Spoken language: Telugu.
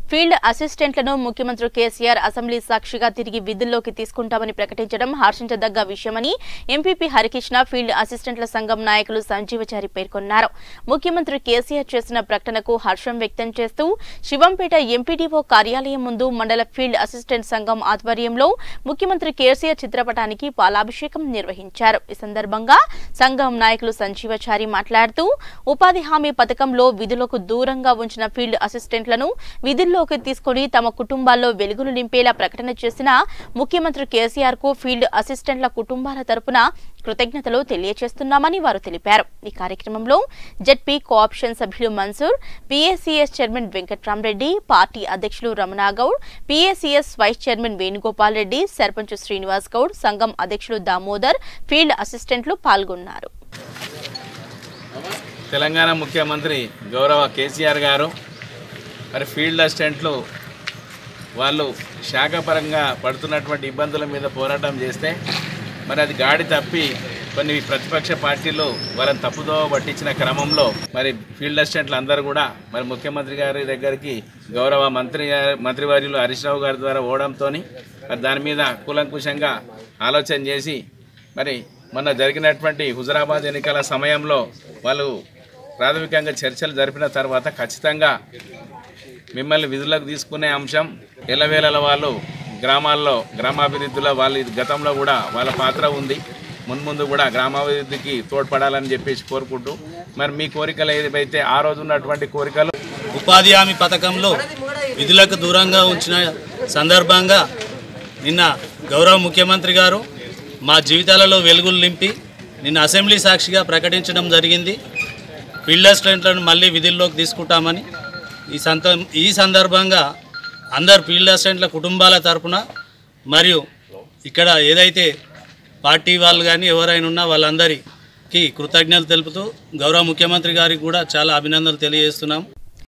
ఫీల్డ్ అసిస్టెంట్లను ముఖ్యమంత్రి కేసీఆర్ అసెంబ్లీ సాక్షిగా తిరిగి విధుల్లోకి తీసుకుంటామని ప్రకటించడం హర్షించదగ్గ విషయమని ఎంపీపీ హరికృష్ణ ఫీల్డ్ అసిస్టెంట్ల సంఘం నాయకులు సంజీవచారి పేర్కొన్నారు ముఖ్యమంత్రి కేసీఆర్ చేసిన ప్రకటనకు హర్షం వ్యక్తం చేస్తూ శివంపేట ఎంపీడీఓ కార్యాలయం ముందు మండల ఫీల్డ్ అసిస్టెంట్ సంఘం ఆధ్వర్యంలో ముఖ్యమంత్రి కేసీఆర్ చిత్రపటానికి పాలాభిషేకం నిర్వహించారు ఈ సందర్భంగా సంఘం నాయకులు సంజీవచారి మాట్లాడుతూ ఉపాధి హామీ పథకంలో విధులకు దూరంగా ఉంచిన ఫీల్డ్ అసిస్టెంట్లను విధుల్లోకి తీసుకుని తమ కుటుంబాల్లో వెలుగులు నింపేలా ప్రకటన చేసిన ముఖ్యమంత్రి కేసీఆర్ కు ఫీల్డ్ అసిస్టెంట్ల కుటుంబాల తరపున కృతజ్ఞతలు తెలియజేస్తున్నామని వారు తెలిపారు ఈ కార్యక్రమంలో జెడ్పీ కోఆప్షన్ సభ్యులు Mansoor PACS chairman Venkatramareddy party అధ్యక్షులు Ramanagoud PACS vice chairman Venugopal Reddy sarpanch Srinivas Goud సంఘం అధ్యక్షులు దామోదర్ ఫీల్డ్ అసిస్టెంట్లు పాల్గొన్నారు తెలంగాణ ముఖ్యమంత్రి గౌరవ కేసీఆర్ గారు మరి ఫీల్డ్ అసిస్టెంట్లు వాళ్ళు శాఖపరంగా పడుతున్నటువంటి ఇబ్బందుల మీద పోరాటం చేస్తే మరి అది గాడి తప్పి కొన్ని ప్రతిపక్ష పార్టీలు వాళ్ళని తప్పుదో పట్టించిన క్రమంలో మరి ఫీల్డ్ అసిస్టెంట్లు అందరూ కూడా మరి ముఖ్యమంత్రి గారి దగ్గరికి గౌరవ మంత్రి గారి- మంత్రివర్యులు హరీష్ రావు గారి ద్వారా పోవడంతో మరి దాని మీద కూలంకుషంగా ఆలోచన చేసి మరి మొన్న జరిగినటువంటి హుజరాబాద్ ఎన్నికల సమయంలో వాళ్ళు ప్రాథమికంగా చర్చలు జరిపిన తర్వాత ఖచ్చితంగా మిమ్మల్ని విధులకు తీసుకునే అంశం ఎల్లవేళల వాళ్ళు గ్రామాల్లో గ్రామాభివృద్ధిలో వాళ్ళు ఇది గతంలో కూడా వాళ్ళ పాత్ర ఉంది మున్ముందు కూడా గ్రామాభివృద్ధికి తోడ్పడాలని చెప్పేసి కోరుకుంటూ మరి మీ కోరికలు ఏవైతే ఆ రోజు ఉన్నటువంటి కోరికలు ఉపాధి హామీ పథకంలో విధులకు దూరంగా ఉంచిన సందర్భంగా నిన్న గౌరవ ముఖ్యమంత్రి గారు మా జీవితాలలో వెలుగులు నింపి నిన్న అసెంబ్లీ సాక్షిగా ప్రకటించడం జరిగింది ఫీల్డ్ అసిస్టెంట్లను మళ్ళీ విధుల్లోకి తీసుకుంటామని ఈ సంత ఈ సందర్భంగా అందరు ఫీల్డ్ అసిస్టెంట్ల కుటుంబాల తరపున మరియు ఇక్కడ ఏదైతే పార్టీ వాళ్ళు కానీ ఎవరైనా ఉన్నా వాళ్ళందరికీ కృతజ్ఞతలు తెలుపుతూ గౌరవ ముఖ్యమంత్రి గారికి కూడా చాలా అభినందనలు తెలియజేస్తున్నాం